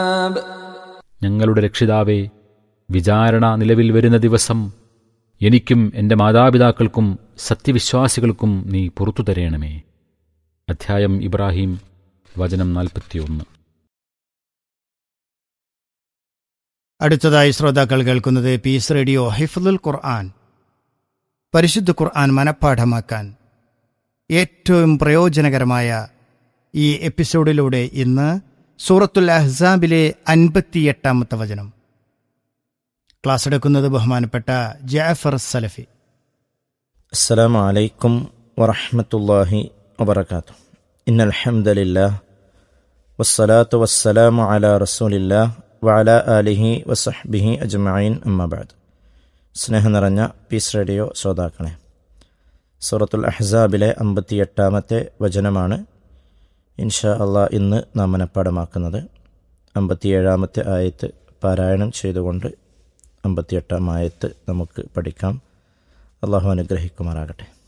ഞങ്ങളുടെ രക്ഷിതാവേ വിചാരണ നിലവിൽ വരുന്ന ദിവസം എനിക്കും എൻ്റെ മാതാപിതാക്കൾക്കും സത്യവിശ്വാസികൾക്കും നീ പുറത്തു തരേണമേ അധ്യായം ഇബ്രാഹിം വചനം നാൽപ്പത്തിയൊന്ന് അടുത്തതായി ശ്രോതാക്കൾ കേൾക്കുന്നത് പീസ് റേഡിയോ ഹിഫ്ലുൽ ഖുർആൻ പരിശുദ്ധ ഖുർആൻ മനഃപ്പാഠമാക്കാൻ ഏറ്റവും പ്രയോജനകരമായ ഈ എപ്പിസോഡിലൂടെ ഇന്ന് സൂറത്തുൽ അഹ്സാബിലെ അൻപത്തിയെട്ടാമത്തെ വചനം ക്ലാസ് എടുക്കുന്നത് ബഹുമാനപ്പെട്ട ജാഫർ സലഫി السلام عليكم ورحمة الله وبركاته إن الحمد لله والصلاة والسلام على رسول الله وعلى آله وصحبه أجمعين أما بعد സ്നേഹം നിറഞ്ഞ പീസ് റേഡിയോ ശ്രോതാക്കളെ സൂറത്തുൽ അഹ്സാബിലെ അമ്പത്തിയെട്ടാമത്തെ വചനമാണ് ഇൻഷാ അള്ളാ ഇന്ന് നാം മനഃപ്പാടമാക്കുന്നത് അമ്പത്തിയേഴാമത്തെ ആയത്ത് പാരായണം ചെയ്തുകൊണ്ട് അമ്പത്തിയെട്ടാം ആയത്ത് നമുക്ക് പഠിക്കാം അള്ളാഹു അനുഗ്രഹിക്കുമാറാകട്ടെ